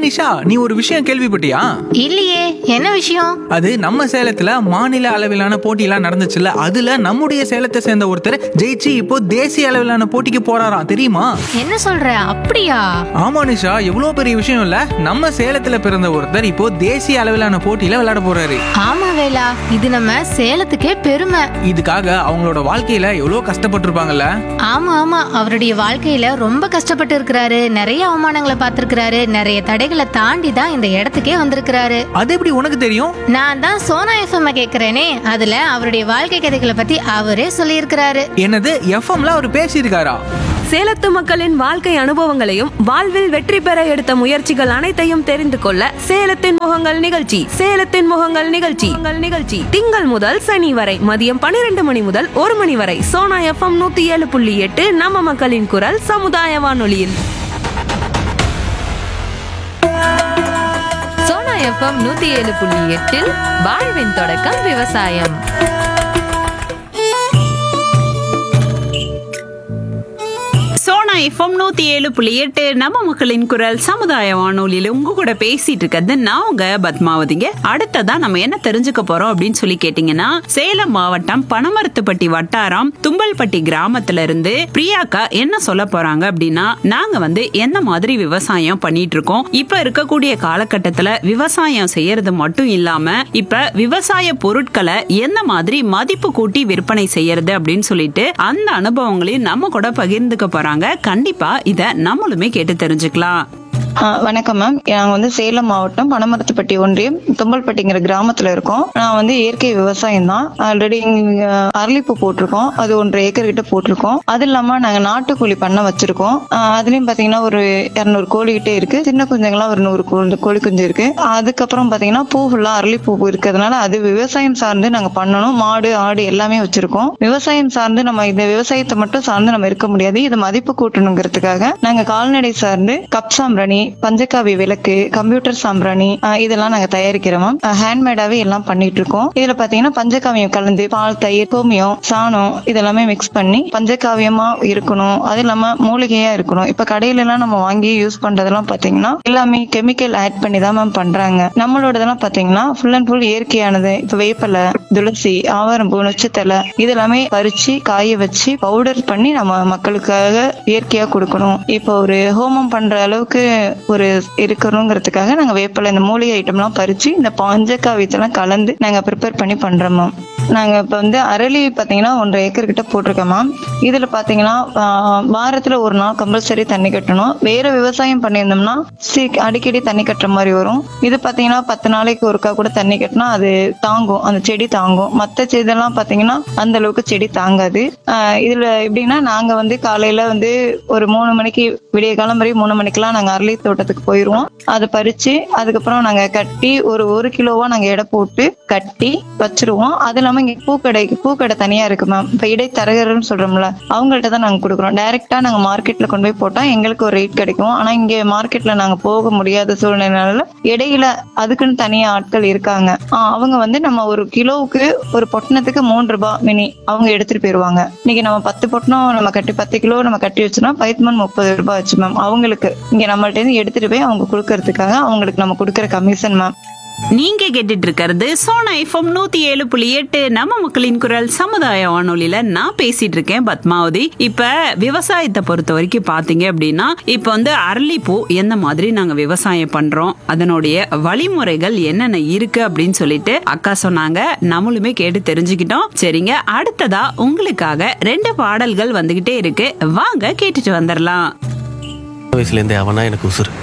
நிஷா நீ ஒரு விஷயம் கேள்விப்பட்டியா இல்லையே என்ன விஷயம் அது நம்ம சேலத்துல மாநில அளவிலான போட்டியெல்லாம் நடந்துச்சுல்ல அதுல நம்முடைய சேலத்தை சேர்ந்த ஒருத்தர் ஜெயிச்சு இப்போ தேசிய அளவிலான போட்டிக்கு போறாராம் தெரியுமா என்ன சொல்ற அப்படியா ஆமா நிஷா எவ்வளவு பெரிய விஷயம் இல்ல நம்ம சேலத்துல பிறந்த ஒருத்தர் இப்போ தேசிய அளவிலான போட்டியில விளையாட போறாரு ஆமா வேலா இது நம்ம சேலத்துக்கே பெருமை இதுக்காக அவங்களோட வாழ்க்கையில எவ்வளவு கஷ்டப்பட்டிருப்பாங்கல்ல ஆமா ஆமா அவருடைய வாழ்க்கையில ரொம்ப கஷ்டப்பட்டு இருக்கிறாரு நிறைய அவமானங்களை பார்த்திருக்கிறாரு நிறைய தடைகளை தாண்டி தான் இந்த இடத்துக்கே வந்திருக்கிறாரு அது எப்படி உனக்கு தெரியும் நான் தான் சோனா எஃப்எம் கேக்குறேனே அதுல அவருடைய வாழ்க்கை கதைகளை பத்தி அவரே சொல்லியிருக்கிறாரு என்னது எஃப்எம்ல அவர் பேசியிருக்காரா சேலத்து மக்களின் வாழ்க்கை அனுபவங்களையும் வாழ்வில் வெற்றி பெற எடுத்த முயற்சிகள் அனைத்தையும் தெரிந்து கொள்ள சேலத்தின் முகங்கள் நிகழ்ச்சி சேலத்தின் முகங்கள் நிகழ்ச்சி உங்கள் நிகழ்ச்சி திங்கள் முதல் சனி வரை மதியம் பன்னிரண்டு மணி முதல் ஒரு மணி வரை சோனா எஃப்எம் நூத்தி ஏழு புள்ளி எட்டு நம்ம மக்களின் குரல் சமுதாய வானொலியில் சோனா எஃப்எம் நூத்தி ஏழு புள்ளி எட்டில் வாழ்வின் தொடக்கம் விவசாயம் சோனா எஃப்எம் நூத்தி ஏழு புள்ளி எட்டு நம்ம மக்களின் குரல் சமுதாய வானொலியில உங்க கூட பேசிட்டு இருக்கிறது நான் உங்க பத்மாவதிங்க அடுத்ததா நம்ம என்ன தெரிஞ்சுக்க போறோம் அப்படின்னு சொல்லி கேட்டீங்கன்னா சேலம் மாவட்டம் பனமரத்துப்பட்டி வட்டாரம் தும்பல்பட்டி கிராமத்துல இருந்து பிரியாக்கா என்ன சொல்ல போறாங்க அப்படின்னா நாங்க வந்து என்ன மாதிரி விவசாயம் பண்ணிட்டு இருக்கோம் இப்ப இருக்கக்கூடிய காலகட்டத்துல விவசாயம் செய்யறது மட்டும் இல்லாம இப்ப விவசாய பொருட்களை எந்த மாதிரி மதிப்பு கூட்டி விற்பனை செய்யறது அப்படின்னு சொல்லிட்டு அந்த அனுபவங்களையும் நம்ம கூட பகிர்ந்துக்க போறாங்க கண்டிப்பா இத நம்மளுமே கேட்டு தெரிஞ்சுக்கலாம் ஆ, வணக்கம் மேம் நாங்கள் வந்து சேலம் மாவட்டம் பனமரத்துப்பட்டி ஒன்றியம் தும்பல்பட்டிங்கிற கிராமத்துல இருக்கோம் நான் வந்து இயற்கை விவசாயம் தான் ஆல்ரெடி அரளிப்பூ போட்டிருக்கோம் அது ஒன்றரை ஏக்கர் கிட்ட போட்டிருக்கோம் அது இல்லாம நாங்க நாட்டுக்கோழி பண்ண வச்சிருக்கோம் ஆ, அதுலயும் பாத்தீங்கன்னா ஒரு இரநூறு கோழி கிட்ட இருக்கு சின்ன குஞ்சுங்களாம் ஒரு நூறு கோழி கோழி குஞ்சு இருக்கு அதுக்கப்புறம் பாத்தீங்கன்னா பூ ஃபுல்லா அரளிப்பூ இருக்கிறதுனால அது விவசாயம் சார்ந்து நாங்க பண்ணணும் மாடு ஆடு எல்லாமே வச்சிருக்கோம் விவசாயம் சார்ந்து நம்ம இந்த விவசாயத்தை மட்டும் சார்ந்து நம்ம இருக்க முடியாது இது மதிப்பு கூட்டணுங்கிறதுக்காக நாங்க கால்நடை சார்ந்து கப் சாம்பிராணி பஞ்சகாவி விளக்கு கம்ப்யூட்டர் சாம்பிராணி ஆஹ் இதெல்லாம் நாங்க தயாரிக்கிறோம் ஹேண்ட்மேடாவே எல்லாம் பண்ணிட்டு இருக்கோம் இதுல பாத்தீங்கன்னா பஞ்சகாவியம் கலந்து பால் தயிர் கோமியம் சாணம் இதெல்லாமே மிக்ஸ் பண்ணி பஞ்சகாவியமா இருக்கணும் அது இல்லாம மூலிகையா இருக்கணும் இப்ப கடையில எல்லாம் நம்ம வாங்கி யூஸ் பண்றதெல்லாம் பாத்தீங்கன்னா எல்லாமே கெமிக்கல் ஆட் பண்ணி தான் மேம் பண்றாங்க நம்மளோடதெல்லாம் பாத்தீங்கன்னா ஃபுல் அண்ட் ஃபுல் இயற்கையானது இப்ப வேப்பலை துளசி ஆவாரம்பூ நொச்சத்தலை இதெல்லாமே பறிச்சு காய வச்சு பவுடர் பண்ணி நம்ம மக்களுக்காக இயற்கையா கொடுக்கணும் இப்போ ஒரு ஹோமம் பண்ற அளவுக்கு ஒரு இருக்கணுங்கிறதுக்காக நாங்க வேப்பலை இந்த மூலிகை ஐட்டம்லாம் பறிச்சு இந்த பஞ்சகாவியத்தெல்லாம் கலந்து நாங்க ப்ரிப்பேர் பண்ணி பண்றோம் மேம் நாங்க இப்ப வந்து அரளி பாத்தீங்கன்னா ஒன்றரை ஏக்கர் கிட்ட போட்டிருக்கோம் மேம் இதுல பாத்தீங்கன்னா ஆஹ், வாரத்துல ஒரு நாள் கம்பல்சரி தண்ணி கட்டணும் வேற விவசாயம் பண்ணியிருந்தோம்னா சீக் அடிக்கடி தண்ணி கட்டுற மாதிரி வரும் இது பாத்தீங்கன்னா பத்து நாளைக்கு ஒருக்கா கூட தண்ணி கட்டினா அது தாங்கும் அந்த செடி தாங்கும் மத்த செடியெல்லாம் பாத்தீங்கன்னா அந்த அளவுக்கு செடி தாங்காது ஆஹ், இதுல எப்படின்னா நாங்க வந்து காலையில வந்து ஒரு மூணு மணிக்கு விடிய காலம் வரை மூணு மணிக்கெல்லாம் நாங்க அரளி தோட்டத்துக்கு போயிருவோம் அதை பறிச்சு அதுக்கப்புறம் நாங்க கட்டி ஒரு ஒரு கிலோவா நாங்க எடை போட்டு கட்டி வச்சிருவோம் அது இல்லாம இங்க பூக்கடைக்கு பூக்கடை தனியா இருக்கு மேம் இப்ப இடைத்தரகர்னு சொல்றோம்ல அவங்கள்ட்ட தான் நாங்க கொடுக்குறோம் டைரக்டா நாங்க மார்க்கெட்ல கொண்டு போய் போட்டா எங்களுக்கு ஒரு ரேட் கிடைக்கும் ஆனா இங்க மார்க்கெட்ல நாங்க போக முடியாத சூழ்நிலைனால இடையில அதுக்குன்னு தனியா ஆட்கள் இருக்காங்க ஆஹ் அவங்க வந்து நம்ம ஒரு கிலோவுக்கு ஒரு பொட்டணத்துக்கு மூன்று ரூபாய் மினி அவங்க எடுத்துட்டு போயிருவாங்க இன்னைக்கு நம்ம பத்து பொட்டணம் நம்ம கட்டி பத்து கிலோ நம்ம கட்டி வச்சோம்னா பைத்மன் முப்பது ரூபாய் வச்சு மேம் அவங்களுக்கு இங்க நம்மள்ட்ட இருந்து எடுத்துட்டு போய் அவங்க கொடுக்கறதுக்காக அவங்களுக்கு நம்ம கொடுக்குற கமிஷன் மேம் நீங்க கேட்டுட்டு இருக்கிறது சோனா எஃப்எம் நூத்தி ஏழு புள்ளி எட்டு நம்ம மக்களின் குரல் சமுதாய வானொலியில நான் பேசிட்டு இருக்கேன் பத்மாவதி இப்ப விவசாயத்தை பொறுத்த வரைக்கும் பாத்தீங்க அப்படின்னா இப்ப வந்து அரளிப்பூ எந்த மாதிரி நாங்க விவசாயம் பண்றோம் அதனுடைய வழிமுறைகள் என்னென்ன இருக்கு அப்படின்னு சொல்லிட்டு அக்கா சொன்னாங்க நம்மளுமே கேட்டு தெரிஞ்சுக்கிட்டோம் சரிங்க அடுத்ததா உங்களுக்காக ரெண்டு பாடல்கள் வந்துகிட்டே இருக்கு வாங்க கேட்டுட்டு வந்துடலாம் வயசுலேருந்தே அவனா எனக்கு உசுறு